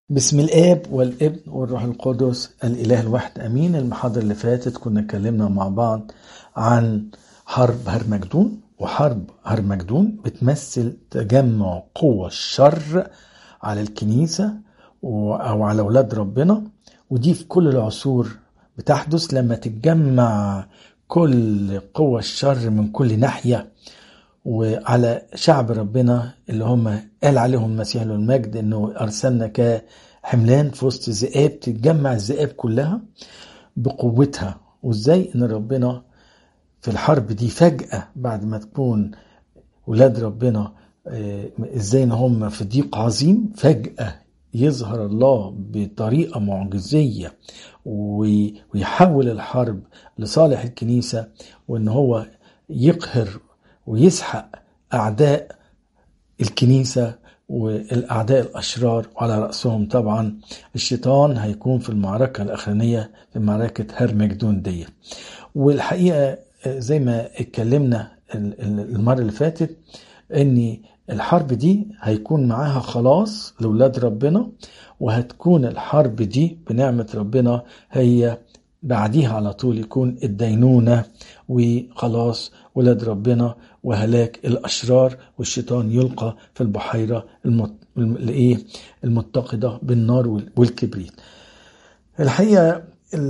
بسم الاب والابن والروح القدس الاله الواحد امين المحاضره اللي فاتت كنا اتكلمنا مع بعض عن حرب هرمجدون وحرب هرمجدون بتمثل تجمع قوى الشر على الكنيسه او على اولاد ربنا ودي في كل العصور بتحدث لما تتجمع كل قوى الشر من كل ناحيه وعلى شعب ربنا اللي هم قال عليهم المسيح له المجد انه ارسلنا كحملان في وسط ذئاب تتجمع الذئاب كلها بقوتها وازاي ان ربنا في الحرب دي فجأة بعد ما تكون ولاد ربنا ازاي ان هم في ضيق عظيم فجأة يظهر الله بطريقة معجزية ويحول الحرب لصالح الكنيسة وان هو يقهر ويسحق أعداء الكنيسة والأعداء الأشرار وعلى رأسهم طبعا الشيطان هيكون في المعركة الأخرانية في معركة هرمجدون دي والحقيقة زي ما اتكلمنا المرة اللي فاتت ان الحرب دي هيكون معاها خلاص لولاد ربنا وهتكون الحرب دي بنعمة ربنا هي بعديها على طول يكون الدينونة وخلاص ولاد ربنا وهلاك الأشرار والشيطان يلقى في البحيرة المت... المتقدة بالنار والكبريت الحقيقة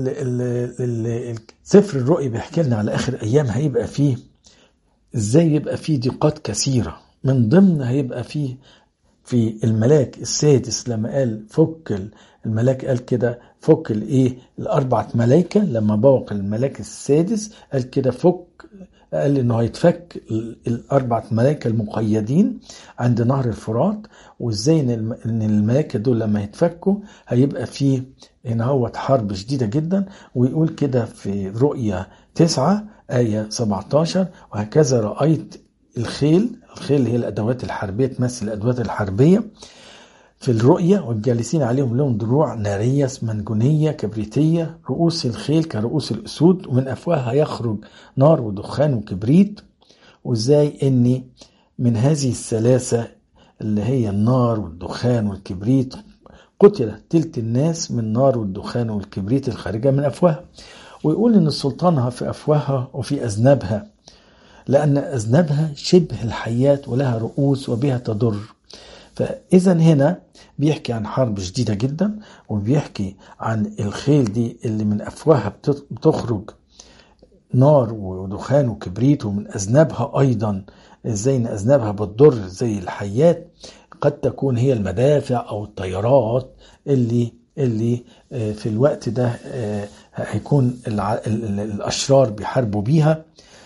سفر الرؤيا بيحكي لنا على آخر أيام هيبقى فيه إزاي يبقى فيه ضيقات كثيرة من ضمن هيبقى فيه في الملاك السادس لما قال فك الملاك قال كده فك الايه الاربعه ملائكه لما بوق الملاك السادس قال كده فك قال انه هيتفك الاربعه ملائكه المقيدين عند نهر الفرات وازاي ان الملائكه دول لما يتفكوا هيبقى في هنا هو حرب شديده جدا ويقول كده في رؤيا تسعة آية 17 وهكذا رأيت الخيل الخيل اللي هي الأدوات الحربية تمثل الأدوات الحربية في الرؤية والجالسين عليهم لهم دروع نارية منجونية كبريتية رؤوس الخيل كرؤوس الأسود ومن أفواهها يخرج نار ودخان وكبريت وإزاي إن من هذه الثلاثة اللي هي النار والدخان والكبريت قتل تلت الناس من النار والدخان والكبريت الخارجة من أفواهها ويقول إن سلطانها في أفواهها وفي أذنابها لأن أذنابها شبه الحياة ولها رؤوس وبها تضر فإذا هنا بيحكي عن حرب شديدة جدا وبيحكي عن الخيل دي اللي من أفواهها بتخرج نار ودخان وكبريت ومن أذنابها أيضا ازاي ان أذنابها بتضر زي الحيات قد تكون هي المدافع أو الطيارات اللي اللي في الوقت ده هيكون الأشرار بيحاربوا بيها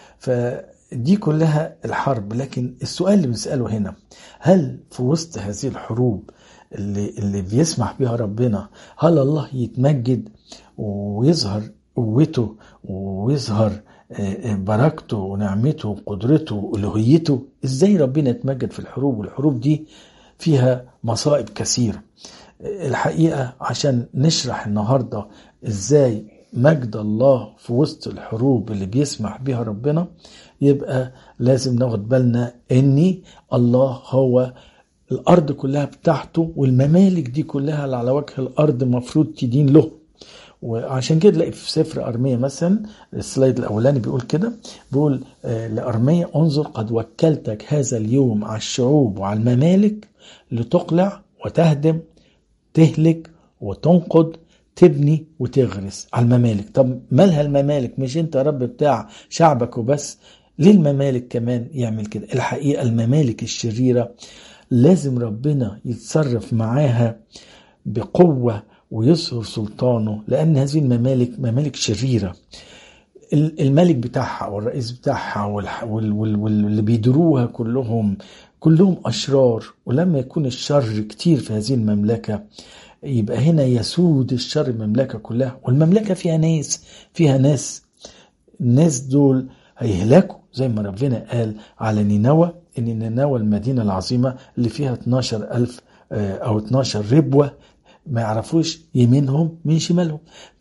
فدي كلها الحرب لكن السؤال اللي بنسأله هنا هل في وسط هذه الحروب اللي, اللي بيسمح بها ربنا هل الله يتمجد ويظهر قوته ويظهر بركته ونعمته وقدرته والوهيته ازاي ربنا يتمجد في الحروب والحروب دي فيها مصائب كثيرة الحقيقة عشان نشرح النهاردة ازاي مجد الله في وسط الحروب اللي بيسمح بها ربنا يبقى لازم ناخد بالنا ان الله هو الارض كلها بتاعته والممالك دي كلها اللي على وجه الارض مفروض تدين له وعشان كده تلاقي في سفر ارميا مثلا السلايد الاولاني بيقول كده بيقول آه لارميا انظر قد وكلتك هذا اليوم على الشعوب وعلى الممالك لتقلع وتهدم تهلك وتنقض تبني وتغرس على الممالك طب مالها الممالك مش انت يا رب بتاع شعبك وبس ليه الممالك كمان يعمل كده الحقيقة الممالك الشريرة لازم ربنا يتصرف معاها بقوة ويظهر سلطانه لأن هذه الممالك ممالك شريرة الملك بتاعها والرئيس بتاعها واللي بيدروها كلهم كلهم أشرار ولما يكون الشر كتير في هذه المملكة يبقى هنا يسود الشر المملكة كلها والمملكة فيها ناس فيها ناس الناس دول هيهلكوا زي ما ربنا قال على نينوى ان نينوى المدينة العظيمة اللي فيها 12 ألف أو 12 ربوة ما يعرفوش يمينهم من شمالهم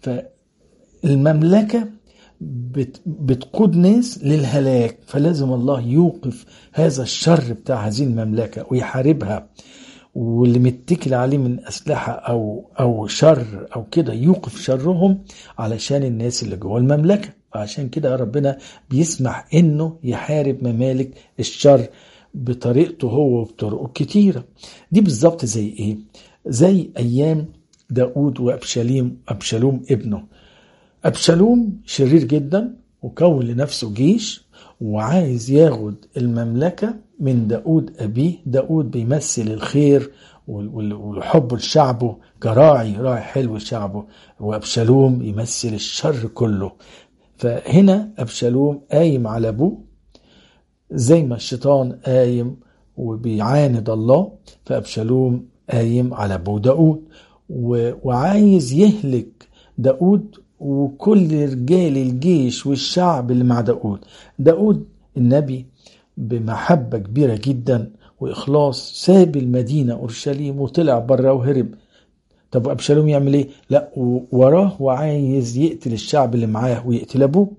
فالمملكة بت بتقود ناس للهلاك فلازم الله يوقف هذا الشر بتاع هذه المملكة ويحاربها واللي متكل عليه من أسلحة أو أو شر أو كده يوقف شرهم علشان الناس اللي جوه المملكة عشان كده ربنا بيسمح إنه يحارب ممالك الشر بطريقته هو وبطرقه كتيرة دي بالظبط زي إيه؟ زي أيام داود وأبشاليم أبشالوم ابنه أبشالوم شرير جدا وكون لنفسه جيش وعايز ياخد المملكة من داود أبيه داود بيمثل الخير والحب لشعبه كراعي راعي حلو لشعبه وأبشالوم يمثل الشر كله فهنا أبشالوم قايم على أبوه زي ما الشيطان قايم وبيعاند الله فأبشالوم قايم على أبوه داود وعايز يهلك داود وكل رجال الجيش والشعب اللي مع داود داود النبي بمحبة كبيرة جدا وإخلاص ساب المدينة أورشليم وطلع بره وهرب طب أبشالوم يعمل إيه؟ لا وراه وعايز يقتل الشعب اللي معاه ويقتل أبوه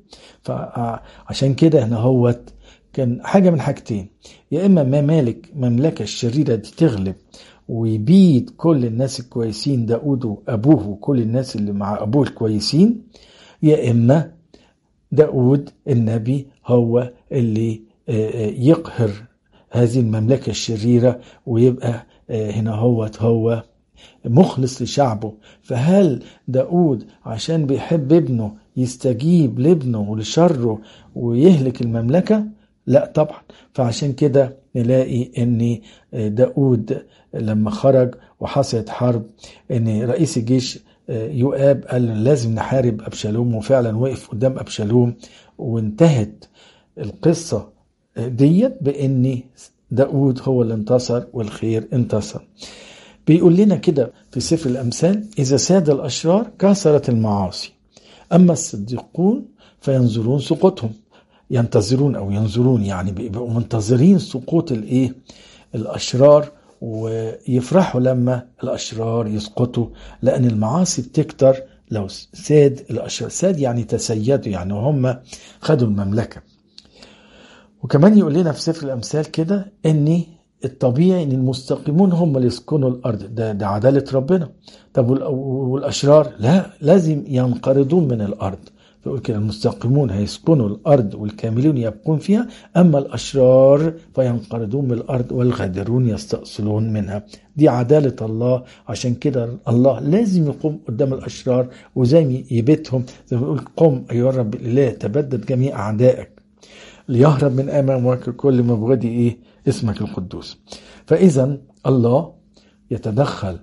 فعشان كده هنا هوت كان حاجة من حاجتين يا إما ممالك مملكة الشريرة دي تغلب ويبيد كل الناس الكويسين داود وأبوه وكل الناس اللي مع أبوه الكويسين يا إما داود النبي هو اللي يقهر هذه المملكة الشريرة ويبقى هنا هو هو مخلص لشعبه فهل داود عشان بيحب ابنه يستجيب لابنه ولشره ويهلك المملكة لا طبعا فعشان كده نلاقي ان داود لما خرج وحصلت حرب ان رئيس الجيش يؤاب قال لازم نحارب ابشالوم وفعلا وقف قدام ابشالوم وانتهت القصه ديت بان داود هو اللي انتصر والخير انتصر بيقول لنا كده في سفر الامثال اذا ساد الاشرار كثرت المعاصي اما الصديقون فينظرون سقوطهم ينتظرون او ينظرون يعني بيبقوا منتظرين سقوط الايه الاشرار ويفرحوا لما الاشرار يسقطوا لان المعاصي بتكتر لو ساد الاشرار ساد يعني تسيدوا يعني وهم خدوا المملكه وكمان يقول لنا في سفر الامثال كده ان الطبيعي ان المستقيمون هم اللي يسكنوا الارض ده, ده عداله ربنا طب والاشرار لا لازم ينقرضون من الارض فيقول كده المستقيمون هيسكنوا الأرض والكاملون يبقون فيها أما الأشرار فينقرضون من الأرض والغادرون يستأصلون منها دي عدالة الله عشان كده الله لازم يقوم قدام الأشرار وزي يبيتهم زي ما يقول قم أيها الرب الإله تبدد جميع أعدائك ليهرب من أمامك كل مبغضي إيه اسمك القدوس فإذا الله يتدخل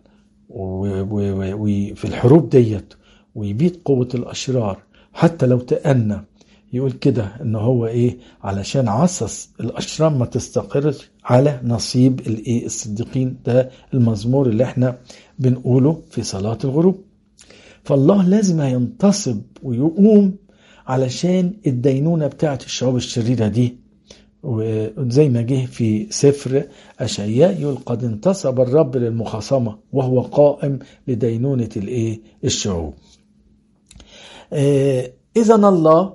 وفي الحروب ديت ويبيد قوة الأشرار حتى لو تأنى يقول كده ان هو ايه علشان عصص الاشرار ما تستقرش على نصيب الايه الصديقين ده المزمور اللي احنا بنقوله في صلاة الغروب فالله لازم هينتصب ويقوم علشان الدينونة بتاعت الشعوب الشريرة دي وزي ما جه في سفر أشعياء يقول قد انتصب الرب للمخاصمة وهو قائم لدينونة الايه الشعوب إذا الله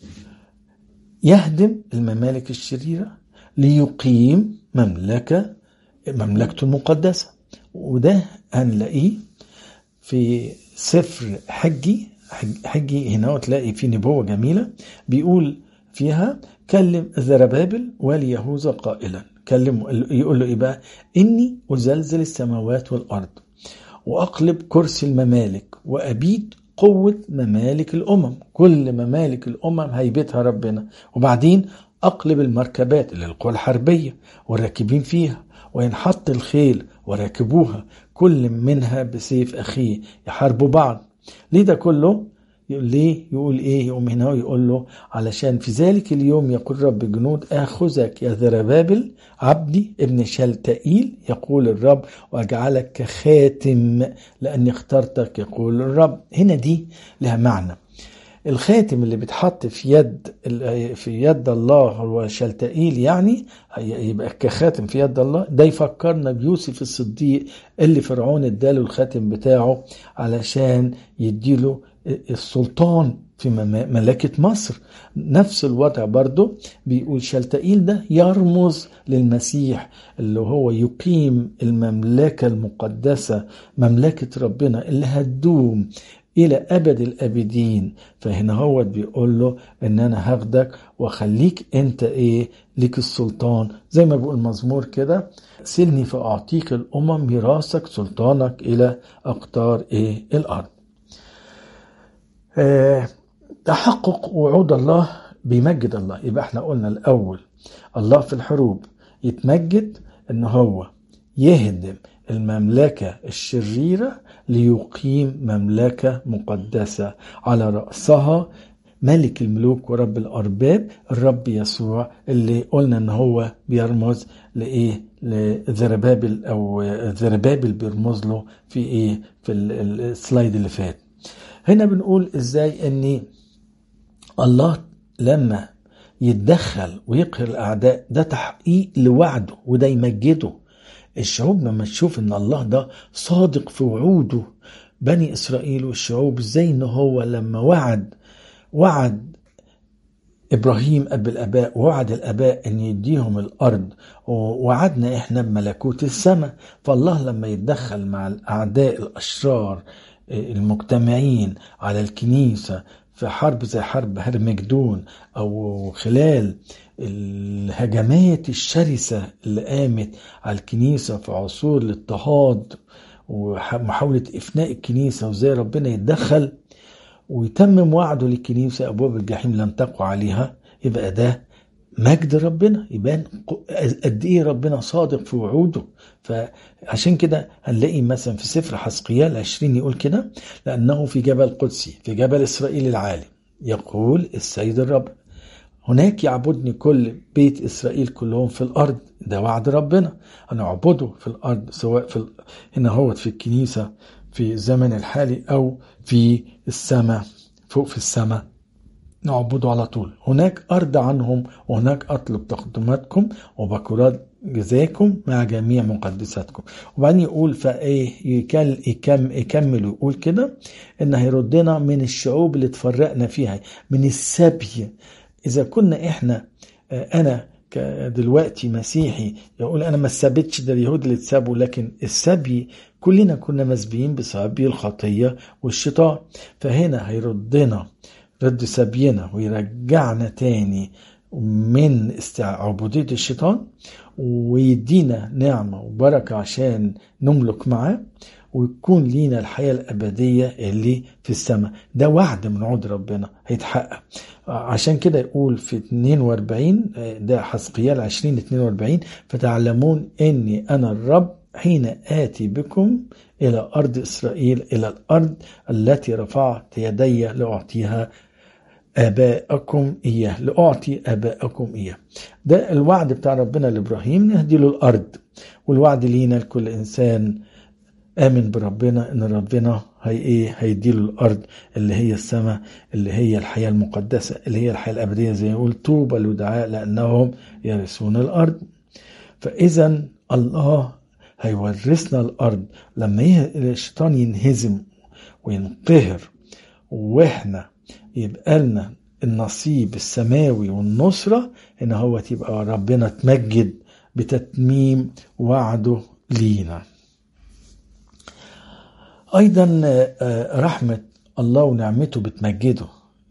يهدم الممالك الشريرة ليقيم مملكة مملكته المقدسة وده هنلاقيه في سفر حجي حجي هنا تلاقي في نبوة جميلة بيقول فيها كلم زربابل واليهوذا قائلا كلم يقول له ايه بقى اني ازلزل السماوات والارض واقلب كرسي الممالك وابيد قوة ممالك الأمم كل ممالك الأمم هيبتها ربنا وبعدين أقلب المركبات اللي القوى الحربية والراكبين فيها وينحط الخيل وراكبوها كل منها بسيف أخيه يحاربوا بعض ليه ده كله ليه يقول ايه يقوم هنا يقول له علشان في ذلك اليوم يقول رب الجنود اخذك يا ذربابل عبدي ابن شلتائيل يقول الرب واجعلك كخاتم لاني اخترتك يقول الرب هنا دي لها معنى الخاتم اللي بيتحط في يد في يد الله هو شلتائيل يعني يبقى كخاتم في يد الله ده يفكرنا بيوسف الصديق اللي فرعون اداله الخاتم بتاعه علشان يديله السلطان في مملكة مصر نفس الوضع برضه بيقول شلتائيل ده يرمز للمسيح اللي هو يقيم المملكة المقدسة مملكة ربنا اللي هتدوم إلى أبد الأبدين فهنا هو بيقول له إن أنا هاخدك وأخليك أنت إيه ليك السلطان زي ما بيقول مزمور كده سلني فأعطيك الأمم ميراثك سلطانك إلى أقطار إيه الأرض آه تحقق وعود الله بيمجد الله يبقى احنا قلنا الأول الله في الحروب يتمجد إن هو يهدم المملكة الشريرة ليقيم مملكة مقدسة على رأسها ملك الملوك ورب الأرباب الرب يسوع اللي قلنا إن هو بيرمز لإيه لذربابل أو ذربابل بيرمز له في إيه في السلايد اللي فات هنا بنقول إزاي إن الله لما يتدخل ويقهر الأعداء ده تحقيق لوعده وده يمجده الشعوب لما تشوف ان الله ده صادق في وعوده بني اسرائيل والشعوب ازاي ان هو لما وعد وعد ابراهيم اب الاباء ووعد الاباء ان يديهم الارض ووعدنا احنا بملكوت السماء فالله لما يتدخل مع الاعداء الاشرار المجتمعين على الكنيسه في حرب زي حرب هرمجدون او خلال الهجمات الشرسة اللي قامت على الكنيسة في عصور الاضطهاد ومحاولة إفناء الكنيسة وازاي ربنا يتدخل ويتمم وعده للكنيسة أبواب الجحيم لن تقوى عليها يبقى ده مجد ربنا يبان قد ايه ربنا صادق في وعوده فعشان كده هنلاقي مثلا في سفر حسقيال 20 يقول كده لانه في جبل قدسي في جبل اسرائيل العالي يقول السيد الرب هناك يعبدني كل بيت اسرائيل كلهم في الارض ده وعد ربنا انا اعبده في الارض سواء في ال... هنا هو في الكنيسه في الزمن الحالي او في السماء فوق في السماء نعبده على طول هناك أرض عنهم وهناك أطلب تقدماتكم وبكرات جزاكم مع جميع مقدساتكم وبعدين يقول فايه يكل يكم يكمل ويقول كده ان هيردنا من الشعوب اللي اتفرقنا فيها من السبي اذا كنا احنا انا دلوقتي مسيحي يقول انا ما سابتش ده اليهود اللي اتسابوا لكن السبي كلنا كنا مسبيين بسبب الخطيه والشيطان فهنا هيردنا رد سبينا ويرجعنا تاني من عبودية الشيطان ويدينا نعمة وبركة عشان نملك معاه ويكون لينا الحياة الأبدية اللي في السماء ده وعد من عود ربنا هيتحقق عشان كده يقول في 42 ده حسقيال 20 42 فتعلمون اني انا الرب حين آتي بكم إلى أرض إسرائيل إلى الأرض التي رفعت يدي لأعطيها آباءكم إياه لأعطي آباءكم إياه ده الوعد بتاع ربنا لإبراهيم نهدي له الأرض والوعد لينا لكل إنسان آمن بربنا إن ربنا هي إيه هيديله الأرض اللي هي السماء اللي هي الحياة المقدسة اللي هي الحياة الأبدية زي ما يقول طوبى للدعاء لأنهم يرثون الأرض فإذا الله هيورثنا الأرض لما الشيطان ينهزم وينقهر واحنا يبقى لنا النصيب السماوي والنصرة ان هو تبقى ربنا تمجد بتتميم وعده لينا ايضا رحمة الله ونعمته بتمجده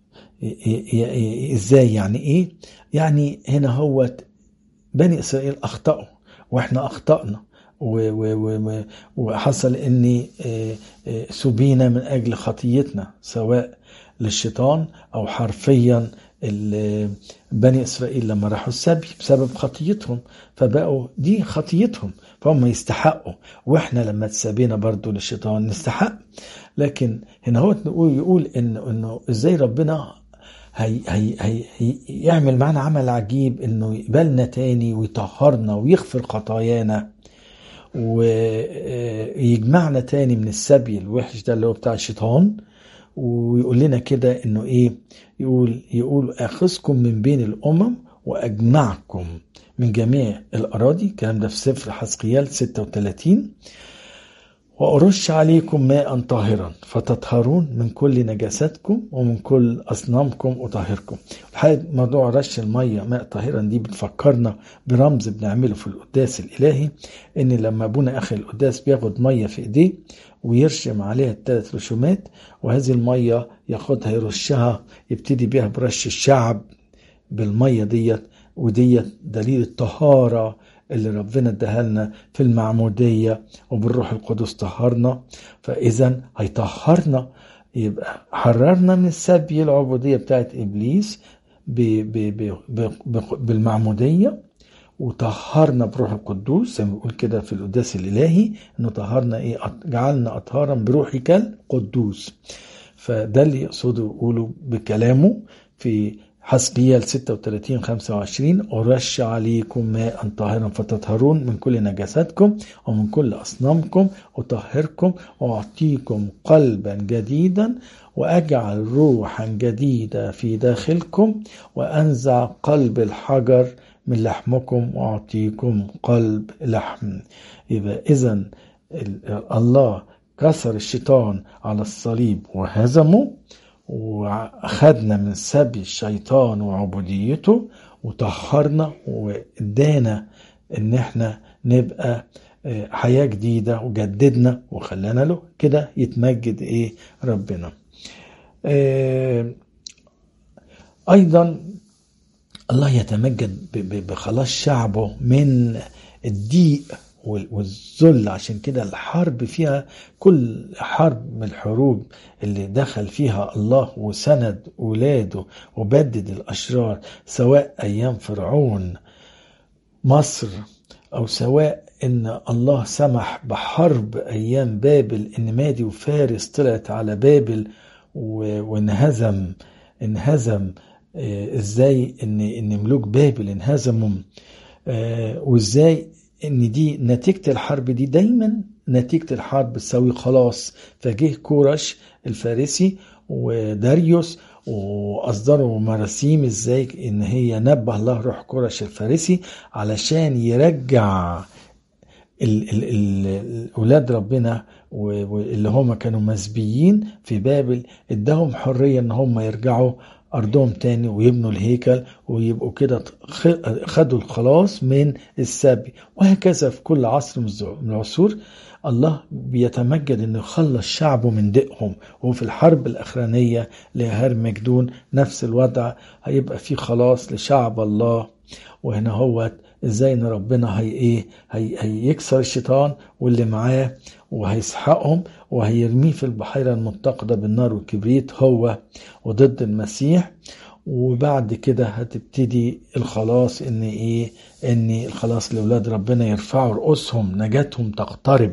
ازاي يعني ايه يعني هنا هو بني اسرائيل اخطأوا واحنا اخطأنا وحصل ان سبينا من اجل خطيتنا سواء للشيطان او حرفيا بني اسرائيل لما راحوا السبي بسبب خطيتهم فبقوا دي خطيتهم فهم يستحقوا واحنا لما تسابينا برضو للشيطان نستحق لكن هنا هو نقول يقول ان انه ازاي ربنا هي هي هي هي يعمل معنا عمل عجيب انه يقبلنا تاني ويطهرنا ويغفر خطايانا ويجمعنا تاني من السبي الوحش ده اللي هو بتاع الشيطان ويقول لنا كده انه ايه يقول يقول اخذكم من بين الامم واجمعكم من جميع الاراضي الكلام ده في سفر حسقيال 36 وأرش عليكم ماء طاهرا فتطهرون من كل نجاساتكم ومن كل أصنامكم أطهركم الحقيقة موضوع رش المية ماء طاهرا دي بتفكرنا برمز بنعمله في القداس الإلهي إن لما أبونا آخر القداس بياخد مية في إيديه ويرشم عليها الثلاث رشومات وهذه المية ياخدها يرشها يبتدي بيها برش الشعب بالمية ديت وديت دليل الطهارة اللي ربنا اداها لنا في المعمودية وبالروح القدس طهرنا فإذا هيطهرنا يبقى حررنا من سبي العبودية بتاعت إبليس ب ب ب ب بالمعمودية وطهرنا بروح القدوس زي ما بيقول كده في القداس الإلهي إنه طهرنا إيه جعلنا أطهارا بروحك القدوس فده اللي يقصده يقوله بكلامه في حسقيال 36 25 أرش عليكم ماء طاهرا فتطهرون من كل نجاساتكم ومن كل أصنامكم أطهركم وأعطيكم قلبا جديدا وأجعل روحا جديدة في داخلكم وأنزع قلب الحجر من لحمكم وأعطيكم قلب لحم يبقى إذا الله كسر الشيطان على الصليب وهزمه وأخذنا من سبي الشيطان وعبوديته وطهرنا وادانا ان احنا نبقى حياة جديدة وجددنا وخلانا له كده يتمجد ايه ربنا ايضا الله يتمجد بخلاص شعبه من الضيق والذل عشان كده الحرب فيها كل حرب من الحروب اللي دخل فيها الله وسند ولاده وبدد الأشرار سواء أيام فرعون مصر أو سواء إن الله سمح بحرب أيام بابل إن مادي وفارس طلعت على بابل وانهزم انهزم ازاي ان ان ملوك بابل انهزموا وازاي ان دي نتيجة الحرب دي دايما نتيجة الحرب تساوي خلاص فجه كورش الفارسي وداريوس واصدروا مراسيم ازاي ان هي نبه الله روح كورش الفارسي علشان يرجع ال ال ال اولاد ربنا واللي هم كانوا مسبيين في بابل اداهم حريه ان هم يرجعوا أرضهم تاني ويبنوا الهيكل ويبقوا كده خدوا الخلاص من السبي وهكذا في كل عصر من العصور الله بيتمجد انه يخلص شعبه من دقهم وفي الحرب الاخرانيه لهرمجدون نفس الوضع هيبقى في خلاص لشعب الله وهنا هو ازاي ان ربنا هي ايه هي هيكسر الشيطان واللي معاه وهيسحقهم وهيرميه في البحيره المتقده بالنار والكبريت هو وضد المسيح وبعد كده هتبتدي الخلاص ان ايه ان الخلاص لاولاد ربنا يرفعوا رؤوسهم نجاتهم تقترب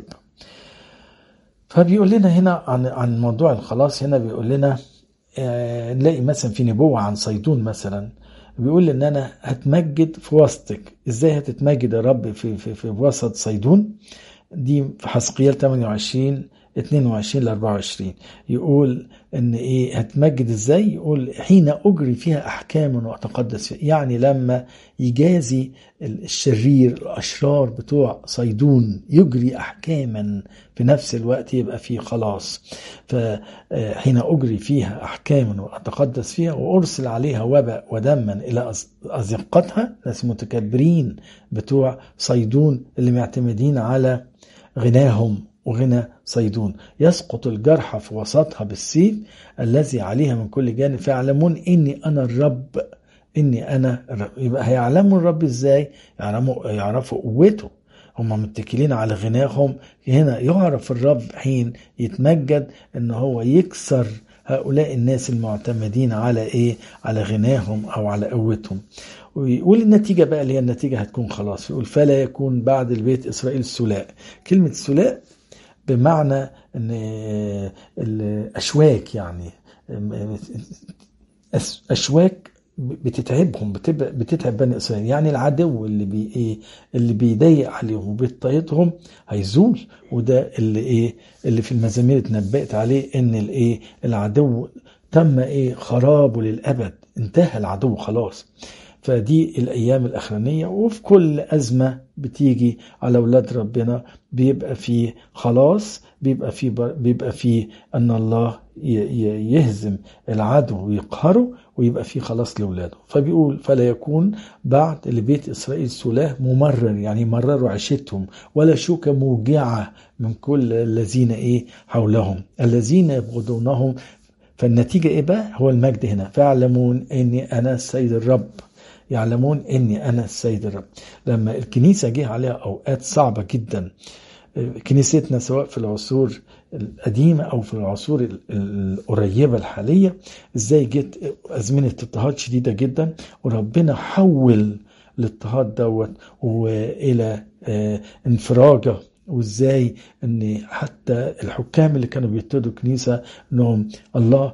فبيقول لنا هنا عن عن موضوع الخلاص هنا بيقول لنا آه نلاقي مثلا في نبوه عن صيدون مثلا بيقول ان انا هتمجد في وسطك ازاي هتتمجد يا رب في في في وسط صيدون دي في حسقيال 28 22 ل 24 يقول ان ايه هتمجد ازاي يقول حين اجري فيها احكاما واتقدس فيها يعني لما يجازي الشرير الاشرار بتوع صيدون يجري احكاما في نفس الوقت يبقى فيه خلاص فحين اجري فيها احكاما واتقدس فيها وارسل عليها وباء ودما الى ازقتها ناس متكبرين بتوع صيدون اللي معتمدين على غناهم وغنى صيدون يسقط الجرح في وسطها بالسيف الذي عليها من كل جانب فيعلمون اني انا الرب اني انا الرب. يبقى هيعلموا الرب ازاي يعلموا يعرفوا قوته هم متكلين على غناهم هنا يعرف الرب حين يتمجد ان هو يكسر هؤلاء الناس المعتمدين على ايه على غناهم او على قوتهم ويقول النتيجة بقى اللي هي النتيجة هتكون خلاص يقول فلا يكون بعد البيت إسرائيل سلاء كلمة سلاء بمعنى ان الاشواك يعني اشواك بتتعبهم بتتعب بني اسرائيل يعني العدو اللي بي ايه اللي بيضيق عليهم وبيضطهدهم هيزول وده اللي ايه اللي في المزامير اتنبأت عليه ان الايه العدو تم ايه خرابه للابد انتهى العدو خلاص فدي الأيام الأخرانية وفي كل أزمة بتيجي على أولاد ربنا بيبقى فيه خلاص بيبقى فيه بيبقى فيه أن الله يهزم العدو ويقهره ويبقى فيه خلاص لأولاده فبيقول فلا يكون بعد لبيت إسرائيل سلاه ممرر يعني مرروا عيشتهم ولا شوكة موجعة من كل الذين إيه حولهم الذين يبغضونهم فالنتيجة إيه بقى هو المجد هنا فيعلمون أني أنا السيد الرب يعلمون أني أنا السيد الرب لما الكنيسة جه عليها أوقات صعبة جدا كنيستنا سواء في العصور القديمة أو في العصور القريبة الحالية إزاي جت أزمنة اضطهاد شديدة جدا وربنا حول الاضطهاد دوت وإلى انفراجة وازاي ان حتى الحكام اللي كانوا بيبتدوا كنيسه انهم الله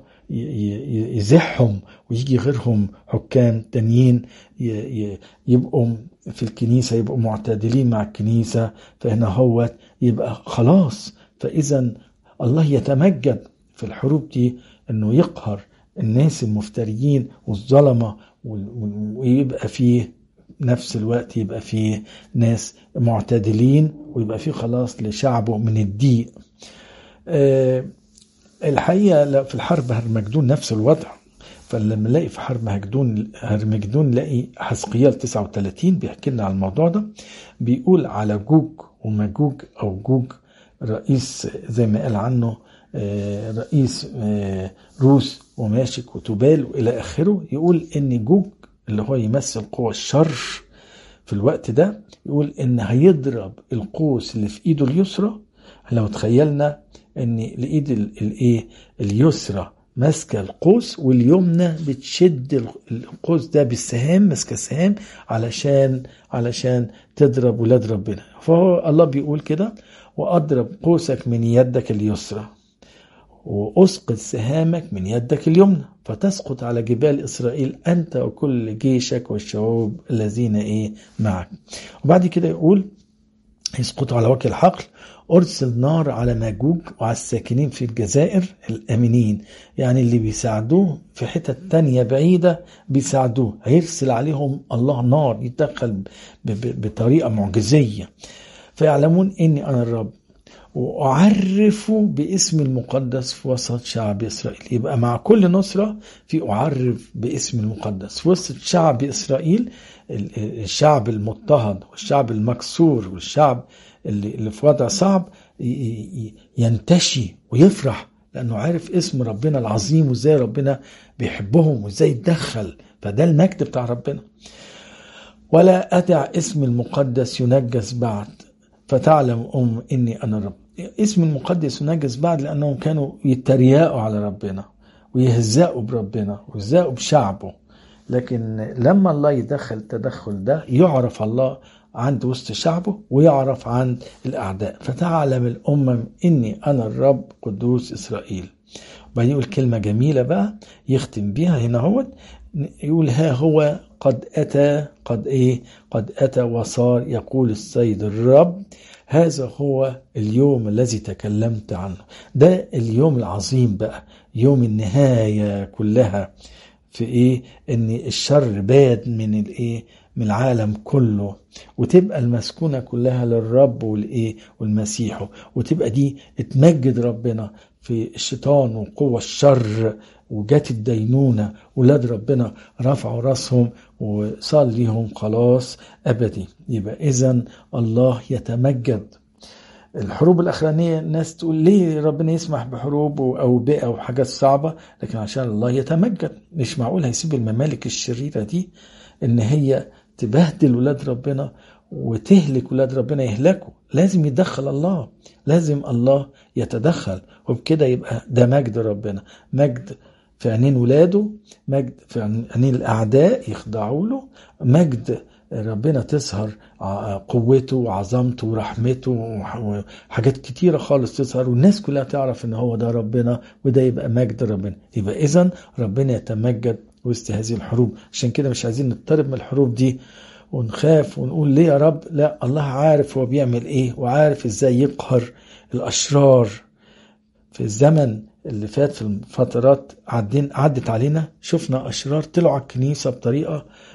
يزحهم ويجي غيرهم حكام تانيين يبقوا في الكنيسة يبقوا معتدلين مع الكنيسة فهنا هو يبقى خلاص فإذا الله يتمجد في الحروب دي انه يقهر الناس المفتريين والظلمة ويبقى فيه نفس الوقت يبقى فيه ناس معتدلين ويبقى فيه خلاص لشعبه من الضيق أه الحقيقة في الحرب هرمجدون نفس الوضع فلما نلاقي في حرب هرمجدون هرمجدون نلاقي حسقيال 39 بيحكي لنا على الموضوع ده بيقول على جوج وماجوج او جوج رئيس زي ما قال عنه رئيس روس وماشك وتبال والى اخره يقول ان جوج اللي هو يمثل قوى الشر في الوقت ده يقول ان هيضرب القوس اللي في ايده اليسرى لو تخيلنا ان الايد الايه اليسرى ماسكه القوس واليمنى بتشد القوس ده بالسهام ماسكه السهام علشان علشان تضرب ولاد ربنا فهو الله بيقول كده واضرب قوسك من يدك اليسرى واسقط سهامك من يدك اليمنى فتسقط على جبال اسرائيل انت وكل جيشك والشعوب الذين ايه معك وبعد كده يقول يسقطوا على وجه الحقل أرسل نار على ماجوج وعلى الساكنين في الجزائر الأمنين يعني اللي بيساعدوه في حتة تانية بعيدة بيساعدوه هيرسل عليهم الله نار يتدخل بطريقة معجزية فيعلمون إني أنا الرب وأعرف باسم المقدس في وسط شعب إسرائيل يبقى مع كل نصرة في أعرف باسم المقدس في وسط شعب إسرائيل الشعب المضطهد والشعب المكسور والشعب اللي في وضع صعب ينتشي ويفرح لأنه عارف اسم ربنا العظيم وإزاي ربنا بيحبهم وإزاي يتدخل فده المجد بتاع ربنا ولا أدع اسم المقدس ينجس بعد فتعلم أم إني أنا الرب اسم المقدس ينجس بعد لأنهم كانوا يتريقوا على ربنا ويهزأوا بربنا ويهزأوا بشعبه لكن لما الله يدخل التدخل ده يعرف الله عند وسط شعبه ويعرف عند الأعداء فتعلم الأمم إني أنا الرب قدوس إسرائيل وبعدين يقول كلمة جميلة بقى يختم بيها هنا هو يقول ها هو قد أتى قد إيه قد أتى وصار يقول السيد الرب هذا هو اليوم الذي تكلمت عنه ده اليوم العظيم بقى يوم النهاية كلها في ايه ان الشر باد من الايه من العالم كله وتبقى المسكونه كلها للرب والايه والمسيح وتبقى دي اتمجد ربنا في الشيطان وقوة الشر وجات الدينونة ولاد ربنا رفعوا راسهم وصار ليهم خلاص أبدي يبقى إذا الله يتمجد الحروب الأخرانية الناس تقول ليه ربنا يسمح بحروب أو بيئة وحاجات صعبة لكن عشان الله يتمجد مش معقول هيسيب الممالك الشريرة دي إن هي تبهدل ولاد ربنا وتهلك ولاد ربنا يهلكوا لازم يتدخل الله لازم الله يتدخل وبكده يبقى ده مجد ربنا مجد في عينين ولاده مجد في عينين الأعداء يخضعوا له مجد ربنا تظهر قوته وعظمته ورحمته وحاجات كتيرة خالص تظهر والناس كلها تعرف ان هو ده ربنا وده يبقى مجد ربنا يبقى اذا ربنا يتمجد وسط هذه الحروب عشان كده مش عايزين نضطرب من الحروب دي ونخاف ونقول ليه يا رب لا الله عارف هو بيعمل ايه وعارف ازاي يقهر الاشرار في الزمن اللي فات في الفترات عدين عدت علينا شفنا اشرار طلعوا على الكنيسه بطريقه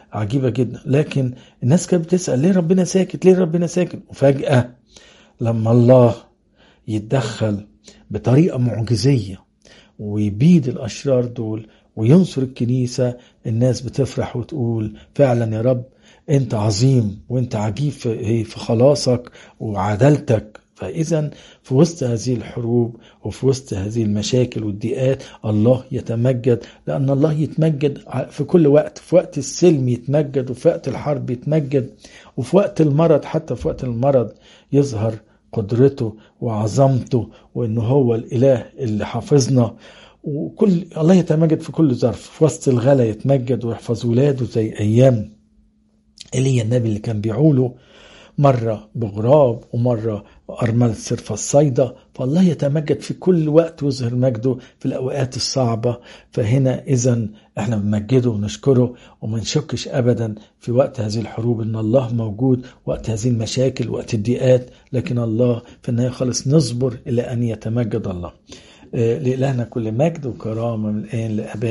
عجيبة جدا لكن الناس كانت بتسأل ليه ربنا ساكت ليه ربنا ساكت وفجأة لما الله يتدخل بطريقة معجزية ويبيد الأشرار دول وينصر الكنيسة الناس بتفرح وتقول فعلا يا رب انت عظيم وانت عجيب في في خلاصك وعدالتك فإذا في وسط هذه الحروب وفي وسط هذه المشاكل والضيقات الله يتمجد لأن الله يتمجد في كل وقت في وقت السلم يتمجد وفي وقت الحرب يتمجد وفي وقت المرض حتى في وقت المرض يظهر قدرته وعظمته وانه هو الاله اللي حافظنا وكل الله يتمجد في كل ظرف في وسط الغلا يتمجد ويحفظ ولاده زي ايام ايليا النبي اللي كان بيعوله مرة بغراب ومرة أرملة صرفة الصيدة فالله يتمجد في كل وقت ويظهر مجده في الأوقات الصعبة فهنا إذا احنا بنمجده ونشكره وما نشكش أبدا في وقت هذه الحروب إن الله موجود وقت هذه المشاكل وقت الضيقات لكن الله في النهاية خالص نصبر إلى أن يتمجد الله لإلهنا كل مجد وكرامة من الآن لأباد